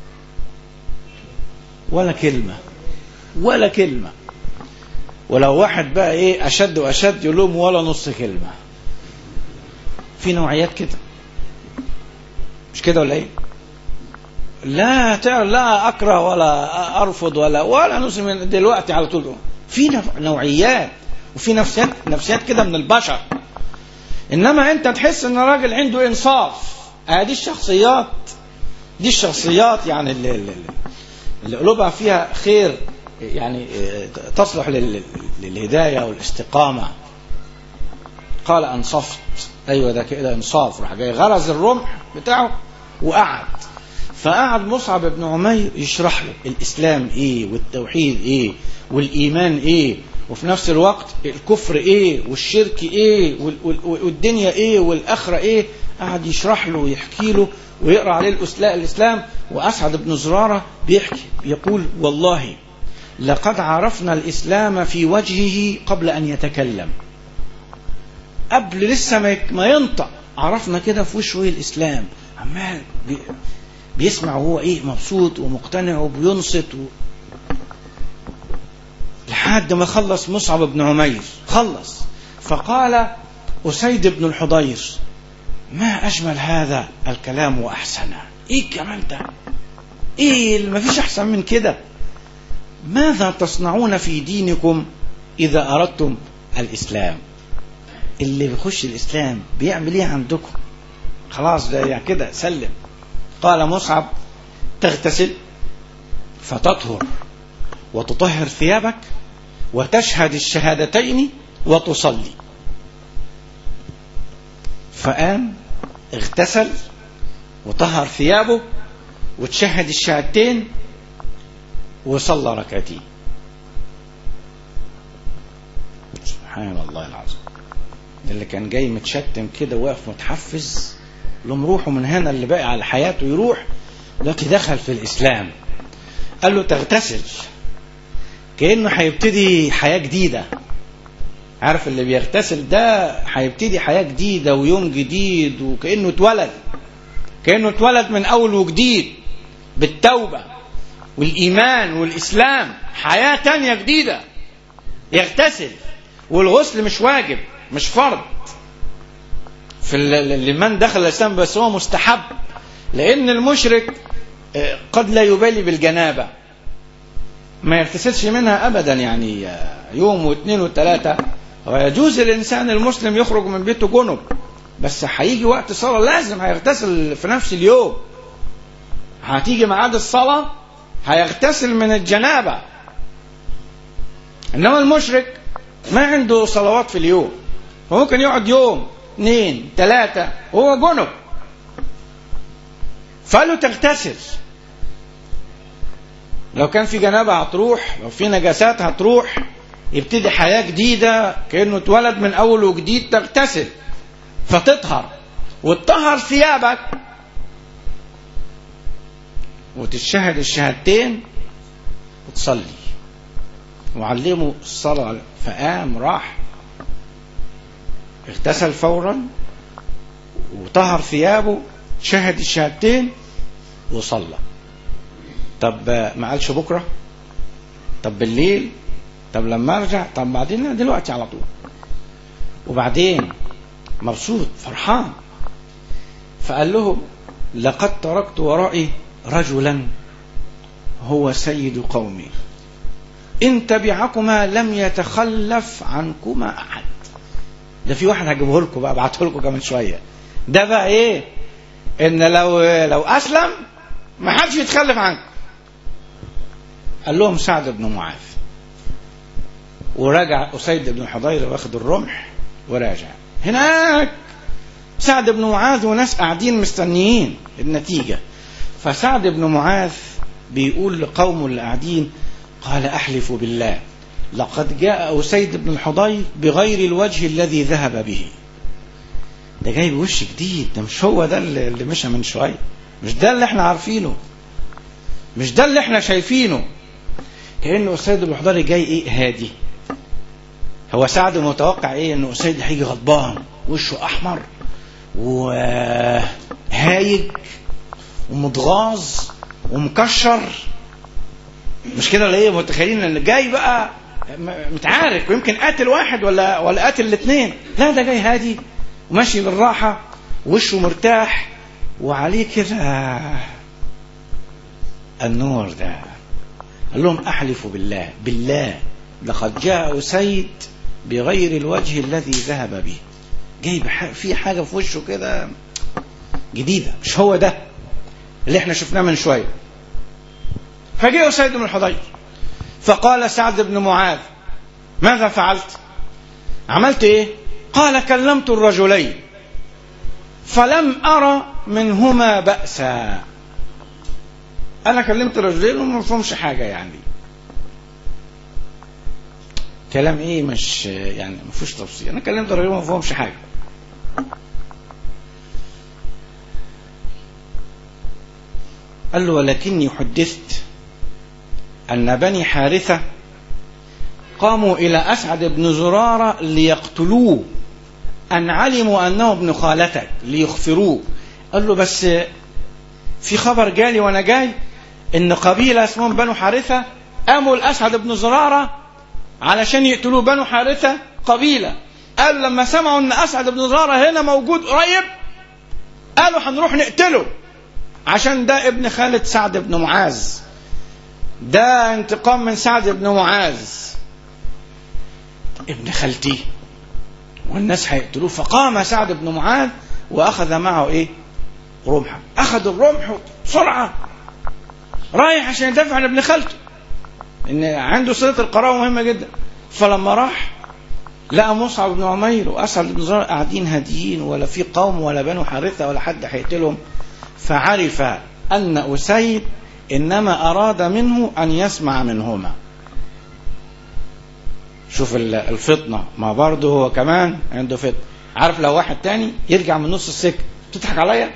ولا كلمة ولا كلمة ولو واحد بقى ايه اشد واشد يقول لهم ولا نص كلمة في نوعيات كده مش كده ولا ايه لا تعرف لا اكره ولا ارفض ولا ولا نص من دلوقتي على طول في نوع- نوعيات وفي نفسيات نفسيات كده من البشر انما انت تحس ان الراجل عنده انصاف ادي الشخصيات دي الشخصيات يعني اللي, اللي, اللي قلوبها فيها خير يعني آه، تصلح لل- للهدايه والاستقامه قال انصفت ايوه ده كده انصاف راح جاي غرز الرمح بتاعه وقعد فقعد مصعب بن عمير يشرح له الاسلام ايه والتوحيد ايه والايمان ايه وفي نفس الوقت الكفر ايه والشرك ايه وال- وال- والدنيا ايه والاخره ايه قعد يشرح له ويحكي له ويقرا عليه الأسلا- الاسلام واسعد بن زراره بيحكي يقول والله لقد عرفنا الاسلام في وجهه قبل ان يتكلم قبل لسه ما يك- ما ينطق عرفنا كده في وشه ايه الاسلام عمال بي بيسمع وهو ايه مبسوط ومقتنع وبينصت و... لحد ما خلص مصعب بن عمير خلص فقال أسيد بن الحضير ما أجمل هذا الكلام وأحسنه إيه الجمال ده إيه ما فيش أحسن من كده ماذا تصنعون في دينكم إذا أردتم الإسلام اللي بيخش الإسلام بيعمل إيه عندكم خلاص ده يعني كده سلم قال مصعب تغتسل فتطهر وتطهر ثيابك وتشهد الشهادتين وتصلي فقام اغتسل وطهر ثيابه وتشهد الشهادتين وصلى ركعتين سبحان الله العظيم اللي كان جاي متشتم كده واقف متحفز لهم روحوا من هنا اللي باقي على حياته يروح دلوقتي دخل في الإسلام قال له تغتسل كأنه هيبتدي حياة جديدة عارف اللي بيغتسل ده هيبتدي حياة جديدة ويوم جديد وكأنه اتولد كأنه اتولد من أول وجديد بالتوبة والإيمان والإسلام حياة تانية جديدة يغتسل والغسل مش واجب مش فرض في ال- لمن دخل الإسلام بس هو مستحب لأن المشرك آه، قد لا يبالي بالجنابة ما يغتسلش منها أبدا يعني آه، يوم واثنين وثلاثة ويجوز الإنسان المسلم يخرج من بيته جنب بس هيجي وقت الصلاة لازم هيغتسل في نفس اليوم هتيجي ميعاد الصلاة هيغتسل من الجنابة إنما المشرك ما عنده صلوات في اليوم فممكن يقعد يوم اثنين ثلاثة وهو جنب فقال له تغتسل لو كان في جنابة هتروح لو في نجاسات هتروح يبتدي حياة جديدة كأنه اتولد من أول وجديد تغتسل فتطهر وتطهر ثيابك وتشهد الشهادتين وتصلي وعلمه الصلاة فقام راح اغتسل فورا وطهر ثيابه شهد الشهادتين وصلى طب ما قالش بكرة طب بالليل طب لما ارجع طب بعدين لا، دلوقتي على طول وبعدين مبسوط فرحان فقال لهم لقد تركت ورائي رجلا هو سيد قومي إن تبعكما لم يتخلف عنكما أحد ده في واحد هجيبه لكم بقى ابعته لكم كمان شوية ده بقى إيه إن لو لو أسلم ما حدش يتخلف عنكم قال لهم سعد بن معاذ ورجع أسيد بن حضير واخد الرمح وراجع هناك سعد بن معاذ وناس قاعدين مستنيين النتيجة فسعد بن معاذ بيقول لقومه اللي قاعدين قال أحلف بالله لقد جاء أسيد بن الحضير بغير الوجه الذي ذهب به ده جاي بوش جديد ده مش هو ده اللي اللي مشى من شوية مش ده اللي احنا عارفينه مش ده اللي احنا شايفينه كأنه أسيد بن الحضير جاي ايه هادي هو سعد متوقع ايه ان أسيد هيجي غضبان وشه احمر وهايج ومتغاظ ومكشر مش كده ولا ايه متخيلين ان جاي بقى م- متعارك ويمكن قاتل واحد ولا ولا قاتل الاثنين لا ده جاي هادي وماشي بالراحه وشه مرتاح وعليه كده النور ده قال لهم احلف بالله بالله لقد جاء اسيد بغير الوجه الذي ذهب به جاي بح- في حاجه في وشه كده جديده مش هو ده اللي احنا شفناه من شويه فجاء سيد بن الحضير فقال سعد بن معاذ ماذا فعلت عملت ايه قال كلمت الرجلين فلم ارى منهما بأسا انا كلمت الرجلين وما فهمش حاجه يعني كلام ايه مش يعني ما فيهوش تفصيل انا كلمت الرجلين وما فهمش حاجه قال له ولكني حدثت أن بني حارثة قاموا إلى أسعد بن زرارة ليقتلوه أن علموا أنه ابن خالتك ليخفروه قال له بس في خبر جالي وأنا جاي إن قبيلة اسمهم بنو حارثة قاموا لأسعد بن زرارة علشان يقتلوه بنو حارثة قبيلة قال لما سمعوا أن أسعد بن زرارة هنا موجود قريب قالوا هنروح نقتله عشان ده ابن خالد سعد بن معاذ ده انتقام من سعد بن معاذ ابن خالتي والناس هيقتلوه فقام سعد بن معاذ واخذ معه ايه رمحا اخذ الرمح بسرعه رايح عشان يدافع عن ابن خالته ان عنده صله القرابه مهمه جدا فلما راح لقى مصعب بن عمير واسعد بن زرار قاعدين هاديين ولا في قوم ولا بنو حارثه ولا حد هيقتلهم فعرف ان اسيد انما اراد منه ان يسمع منهما شوف ال- الفطنه ما برضه هو كمان عنده فطنه عارف لو واحد تاني يرجع من نص السكه تضحك عليا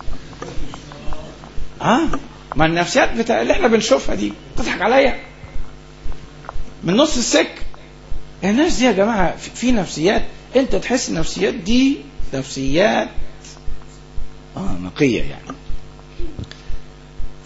اه ما النفسيات بتاع اللي احنا بنشوفها دي تضحك عليا من نص السكه الناس دي يا جماعه في- في نفسيات انت تحس النفسيات دي نفسيات اه نقيه يعني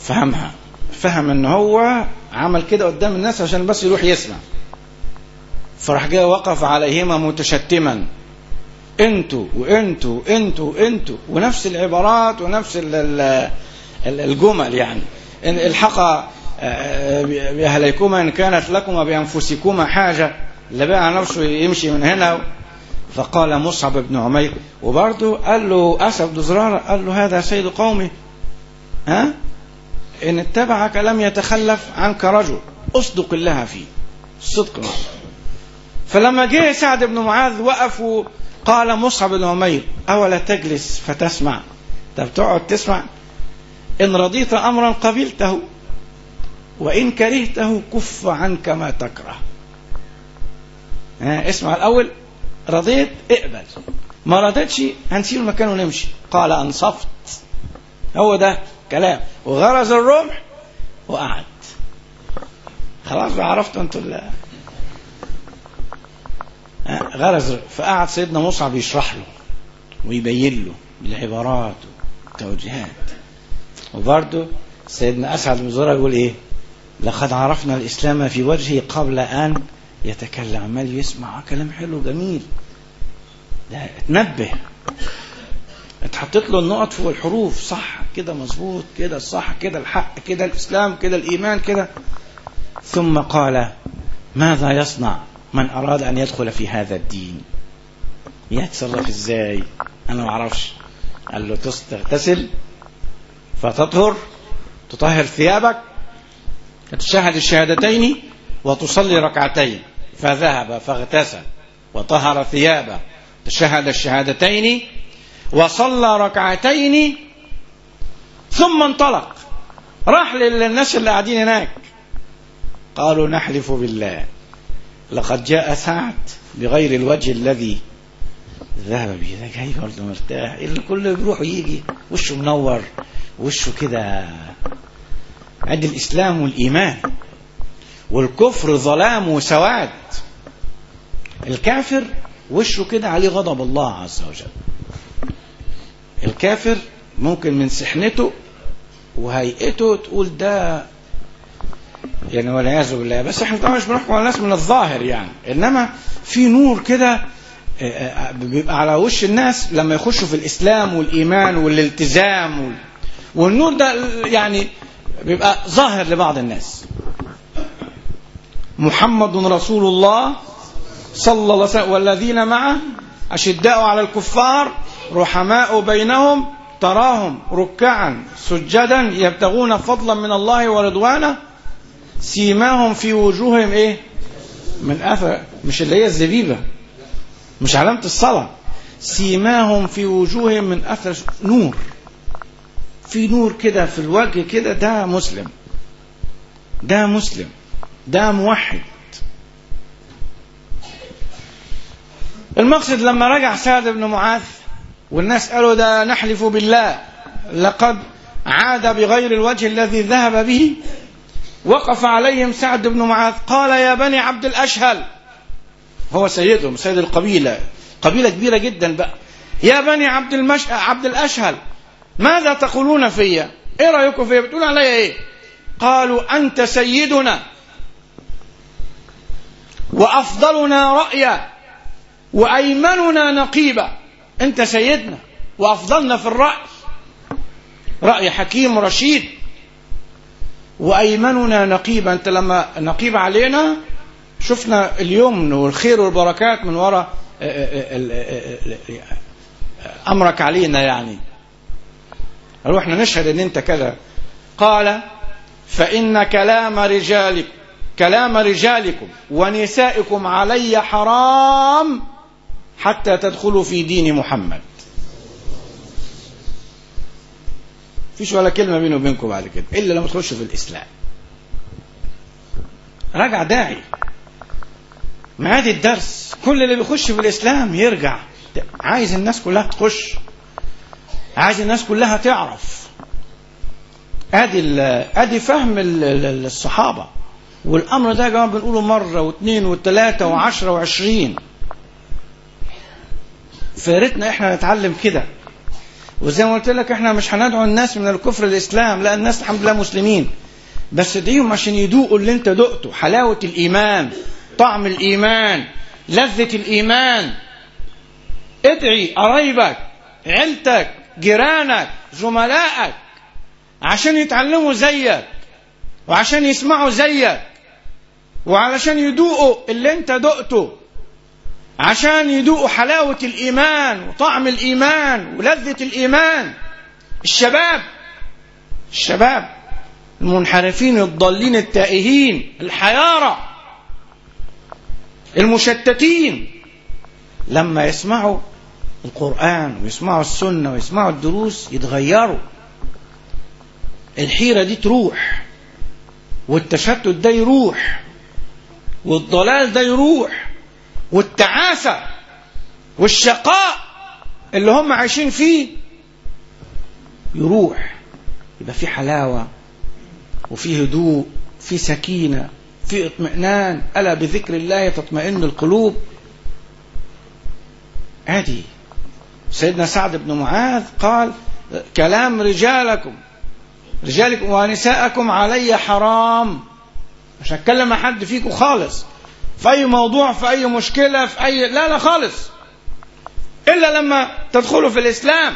فهمها فهم ان هو عمل كده قدام الناس عشان بس يروح يسمع فراح جاي وقف عليهما متشتما انتوا وانتوا وانتوا وانتوا ونفس العبارات ونفس ال- ال- ال- الجمل يعني إن الحق آه، بأهليكما إن كانت لكما بأنفسكما حاجة اللي بقى نفسه يمشي من هنا فقال مصعب بن عمير وبرضه قال له أسد بن زرارة قال له هذا سيد قومي ها إن اتبعك لم يتخلف عنك رجل أصدق الله فيه الصدق معه فلما جه سعد بن معاذ وقف قال مصعب بن عمير أولا تجلس فتسمع طب تقعد تسمع إن رضيت أمرا قبلته وإن كرهته كف عنك ما تكره ها اسمع الأول رضيت اقبل ما رضيتش هنسيب المكان ونمشي قال أنصفت هو ده كلام وغرز الرمح وقعد خلاص بقى عرفتوا انتوا ال- ها، غرز فقعد سيدنا مصعب يشرح له ويبين له العبارات والتوجيهات وبرضه سيدنا أسعد بن زرار يقول إيه لقد عرفنا الإسلام في وجهه قبل أن يتكلم عمال يسمع كلام حلو جميل ده اتنبه اتحطت له النقط فوق الحروف صح كده مظبوط كده الصح كده الحق كده الإسلام كده الإيمان كده ثم قال ماذا يصنع من أراد أن يدخل في هذا الدين يتصرف ازاي أنا ما أعرفش قال له تص- تغتسل فتطهر تطهر ثيابك تشهد الشهادتين وتصلي ركعتين فذهب فاغتسل وطهر ثيابه تشهد الشهادتين وصلى ركعتين ثم انطلق راح للناس اللي قاعدين هناك قالوا نحلف بالله لقد جاء سعد بغير الوجه الذي ذهب به ده جاي برضه مرتاح اللي كله بيروح ويجي وشه منور وشه كده عند الإسلام والإيمان والكفر ظلام وسواد الكافر وشه كده عليه غضب الله عز وجل الكافر ممكن من سحنته وهيئته تقول ده يعني والعياذ بالله بس احنا طبعا مش بنحكم على الناس من الظاهر يعني انما في نور كده آه، آه، بيبقى على وش الناس لما يخشوا في الاسلام والايمان والالتزام وال... والنور ده يعني بيبقى ظاهر لبعض الناس محمد رسول الله صلى الله عليه وسلم والذين معه أشداء على الكفار رحماء بينهم تراهم ركعا سجدا يبتغون فضلا من الله ورضوانه سيماهم في وجوههم ايه من اثر مش اللي هي الزبيبه مش علامه الصلاه سيماهم في وجوههم من اثر نور في نور كده في الوجه كده ده مسلم ده مسلم ده موحد المقصد لما رجع سعد بن معاذ والناس قالوا ده نحلف بالله لقد عاد بغير الوجه الذي ذهب به وقف عليهم سعد بن معاذ قال يا بني عبد الأشهل هو سيدهم سيد القبيلة قبيلة كبيرة جدا بقى يا بني عبد المش... عبد الأشهل ماذا تقولون فيا ايه رأيكم فيا بتقولوا عليا ايه قالوا أنت سيدنا وأفضلنا رأيا وأيمننا نقيبا أنت سيدنا وأفضلنا في الرأي رأي حكيم رشيد وأيمننا نقيبا أنت لما نقيب علينا شفنا اليمن والخير والبركات من وراء أمرك علينا يعني روحنا نشهد أن أنت كذا قال فإن كلام رجالك كلام رجالكم ونسائكم علي حرام حتى تدخلوا في دين محمد فيش ولا كلمة بيني وبينكم بعد كده إلا لما تخشوا في الإسلام رجع داعي معاد الدرس كل اللي بيخش في الإسلام يرجع عايز الناس كلها تخش عايز الناس كلها تعرف ادي ادي فهم الصحابه والامر ده يا جماعه بنقوله مره واثنين وثلاثه وعشره وعشرين فياريتنا احنا نتعلم كده وزي ما قلت لك احنا مش هندعو الناس من الكفر الاسلام لا الناس الحمد لله مسلمين بس ادعيهم عشان يذوقوا اللي انت دقته حلاوة الايمان طعم الايمان لذة الايمان ادعي قرايبك عيلتك جيرانك زملائك عشان يتعلموا زيك وعشان يسمعوا زيك وعلشان يدوقوا اللي انت دقته عشان يدوقوا حلاوة الإيمان وطعم الإيمان ولذة الإيمان الشباب الشباب المنحرفين الضالين التائهين الحيارى المشتتين لما يسمعوا القرآن ويسمعوا السنة ويسمعوا الدروس يتغيروا الحيرة دي تروح والتشتت ده يروح والضلال ده يروح والتعاسة والشقاء اللي هم عايشين فيه يروح يبقى في حلاوة وفي هدوء في سكينة في اطمئنان ألا بذكر الله تطمئن القلوب ادي سيدنا سعد بن معاذ قال كلام رجالكم رجالكم ونساءكم علي حرام مش هتكلم مع حد فيكم خالص في اي موضوع في اي مشكله في اي لا لا خالص الا لما تدخلوا في الاسلام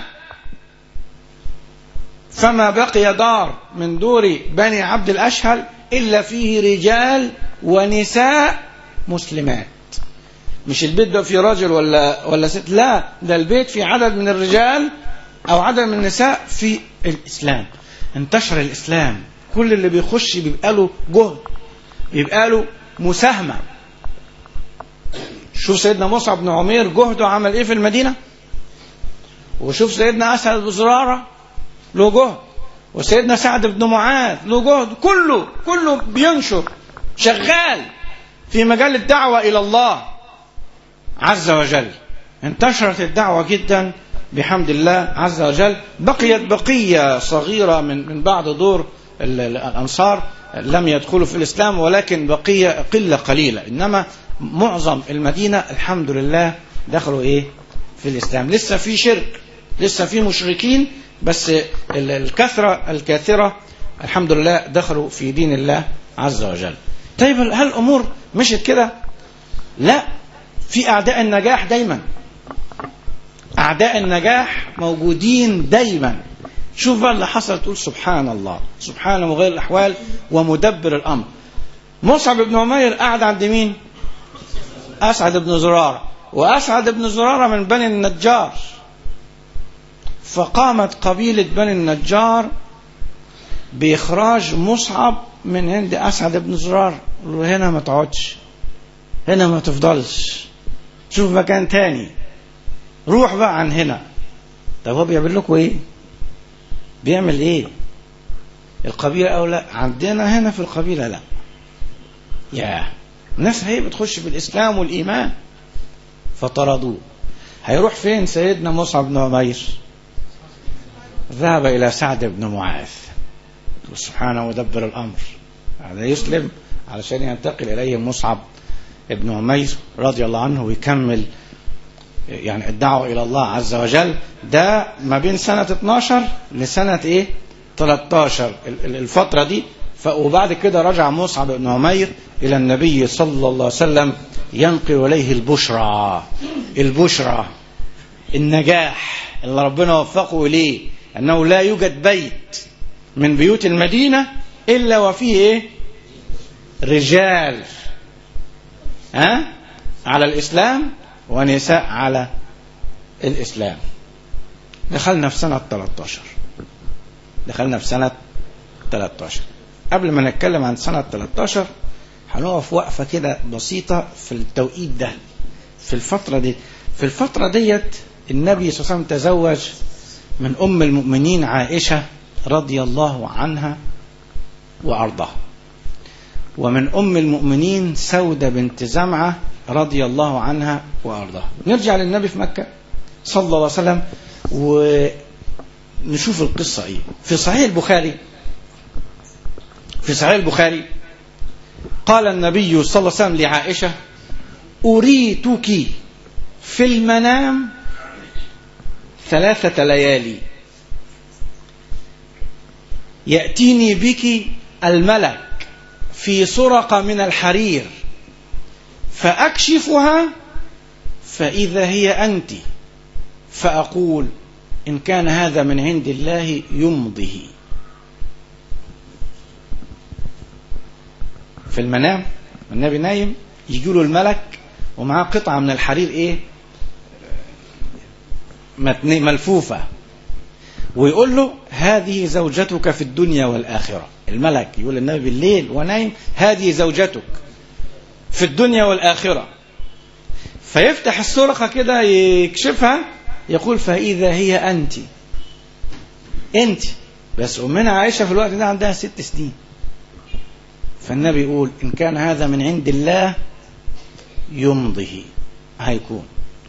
فما بقي دار من دور بني عبد الاشهل الا فيه رجال ونساء مسلمات مش البيت ده فيه راجل ولا ولا ست لا ده البيت فيه عدد من الرجال او عدد من النساء في الاسلام انتشر الاسلام كل اللي بيخش بيبقى له جهد بيبقى له مساهمه شوف سيدنا مصعب بن عمير جهده عمل ايه في المدينه وشوف سيدنا اسعد بن زراره له جهد وسيدنا سعد بن معاذ له جهد كله كله بينشر شغال في مجال الدعوه الى الله عز وجل انتشرت الدعوه جدا بحمد الله عز وجل بقيت بقيه صغيره من من بعد دور الانصار لم يدخلوا في الاسلام ولكن بقيه قله قليله انما معظم المدينه الحمد لله دخلوا ايه في الاسلام لسه في شرك لسه في مشركين بس الكثره الكاثره الحمد لله دخلوا في دين الله عز وجل طيب هل الامور مشت كده لا في اعداء النجاح دايما اعداء النجاح موجودين دايما شوف بقى اللي حصل تقول سبحان الله سبحان مغير الاحوال ومدبر الامر مصعب بن عمير قعد عند مين اسعد بن زراره واسعد بن زراره من بني النجار فقامت قبيله بني النجار باخراج مصعب من عند اسعد بن زراره له هنا ما تقعدش هنا ما تفضلش شوف مكان تاني روح بقى عن هنا طب هو بيعمل لكم ايه بيعمل ايه القبيلة او لا عندنا هنا في القبيلة لا يا الناس هي بتخش في الاسلام والايمان فطردوه هيروح فين سيدنا مصعب بن عمير ذهب الى سعد بن معاذ سبحانه مدبر الامر هذا يسلم علشان ينتقل اليه مصعب ابن عمير رضي الله عنه ويكمل يعني الدعوة إلى الله عز وجل ده ما بين سنة 12 لسنة إيه 13 الفترة دي وبعد كده رجع مصعب بن عمير إلى النبي صلى الله عليه وسلم ينقل إليه البشرى البشرى النجاح اللي ربنا وفقه إليه أنه لا يوجد بيت من بيوت المدينة إلا وفيه إيه رجال ها على الإسلام ونساء على الإسلام دخلنا في سنة 13 دخلنا في سنة 13 قبل ما نتكلم عن سنة 13 هنقف وقفة كده بسيطة في التوقيت ده في الفترة دي في الفترة ديت النبي صلى الله عليه وسلم تزوج من أم المؤمنين عائشة رضي الله عنها وأرضاها ومن أم المؤمنين سودة بنت زمعة رضي الله عنها وأرضاها نرجع للنبي في مكة صلى الله عليه وسلم ونشوف القصة إيه في صحيح البخاري في صحيح البخاري قال النبي صلى الله عليه وسلم لعائشة أريتك في المنام ثلاثة ليالي يأتيني بك الملك في سرقة من الحرير فأكشفها فإذا هي أنت فأقول إن كان هذا من عند الله يمضه في المنام النبي نايم يجي له الملك ومعاه قطعة من الحرير إيه متن- ملفوفة ويقول له هذه زوجتك في الدنيا والآخرة الملك يقول للنبي بالليل ونايم هذه زوجتك في الدنيا والآخرة فيفتح السرقة كده يكشفها يقول فإذا هي أنت أنت بس أمنا عائشة في الوقت ده عندها ست سنين فالنبي يقول إن كان هذا من عند الله يمضه هيكون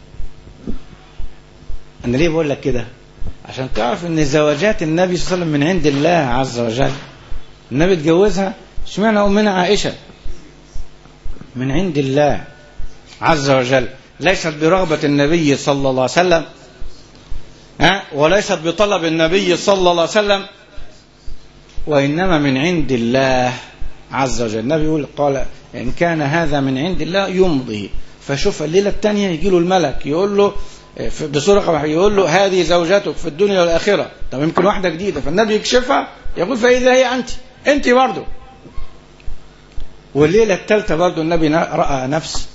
أنا ليه بقول لك كده عشان تعرف ان زواجات النبي صلى الله عليه وسلم من عند الله عز وجل النبي اتجوزها اشمعنى امنا عائشه من عند الله عز وجل ليست برغبه النبي صلى الله عليه وسلم ها وليست بطلب النبي صلى الله عليه وسلم وانما من عند الله عز وجل النبي يقول قال ان كان هذا من عند الله يمضي فشوف الليله الثانيه يجي له الملك يقول له في- بصورة واحدة يقول له هذه زوجتك في الدنيا والآخرة طب يمكن واحدة جديدة فالنبي يكشفها يقول فإذا هي أنت أنت برضه والليلة الثالثة برضه النبي نا- رأى نفس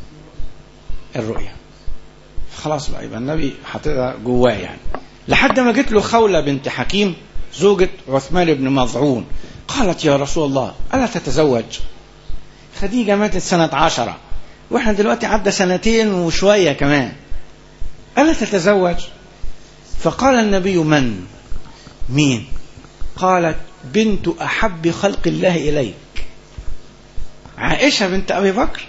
الرؤيا خلاص بقى يبقى النبي حاططها جواه يعني لحد ما جت له خولة بنت حكيم زوجة عثمان بن مظعون قالت يا رسول الله ألا تتزوج خديجة ماتت سنة عشرة واحنا دلوقتي عدى سنتين وشوية كمان ألا تتزوج فقال النبي من مين قالت بنت أحب خلق الله إليك عائشة بنت أبي بكر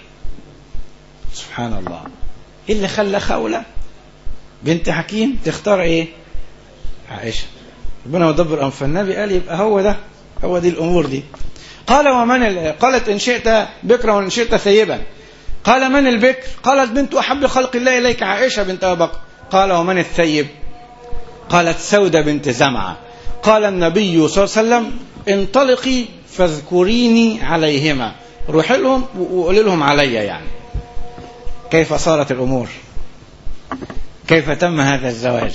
سبحان الله إيه اللي خلى خولة بنت حكيم تختار إيه عائشة ربنا يدبر أمر فالنبي قال يبقى هو ده هو دي الأمور دي قال ومن ال... قالت إن شئت بكرا وإن شئت ثيبا قال من البكر قالت بنت أحب خلق الله إليك عائشة بنت أبي بكر قال ومن الثيب قالت سودة بنت زمعة قال النبي صلى الله عليه وسلم انطلقي فاذكريني عليهما روحي لهم وقولي لهم عليا يعني كيف صارت الأمور كيف تم هذا الزواج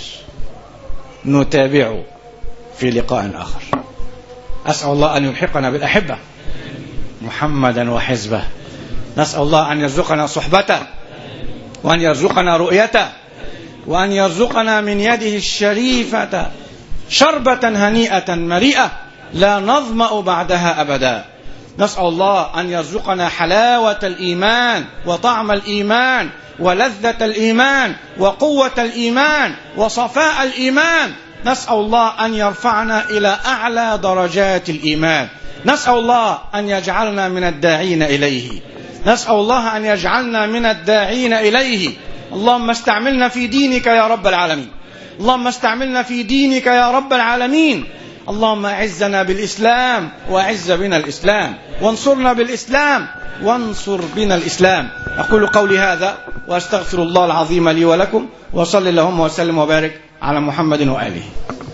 نتابعه في لقاء آخر أسأل الله أن يلحقنا بالأحبة محمدا وحزبه نسأل الله أن يرزقنا صحبته وأن يرزقنا رؤيته وأن يرزقنا من يده الشريفة شربة هنيئة مريئة لا نظمأ بعدها أبدا نسأل الله أن يرزقنا حلاوة الإيمان وطعم الإيمان ولذة الإيمان وقوة الإيمان وصفاء الإيمان نسأل الله أن يرفعنا إلى أعلى درجات الإيمان نسأل الله أن يجعلنا من الداعين إليه نسأل الله أن يجعلنا من الداعين إليه اللهم استعملنا في دينك يا رب العالمين اللهم استعملنا في دينك يا رب العالمين اللهم اعزنا بالإسلام وأعز بنا الإسلام وانصرنا بالإسلام وانصر بنا الإسلام أقول قولي هذا وأستغفر الله العظيم لي ولكم وصل اللهم وسلم وبارك على محمد وآله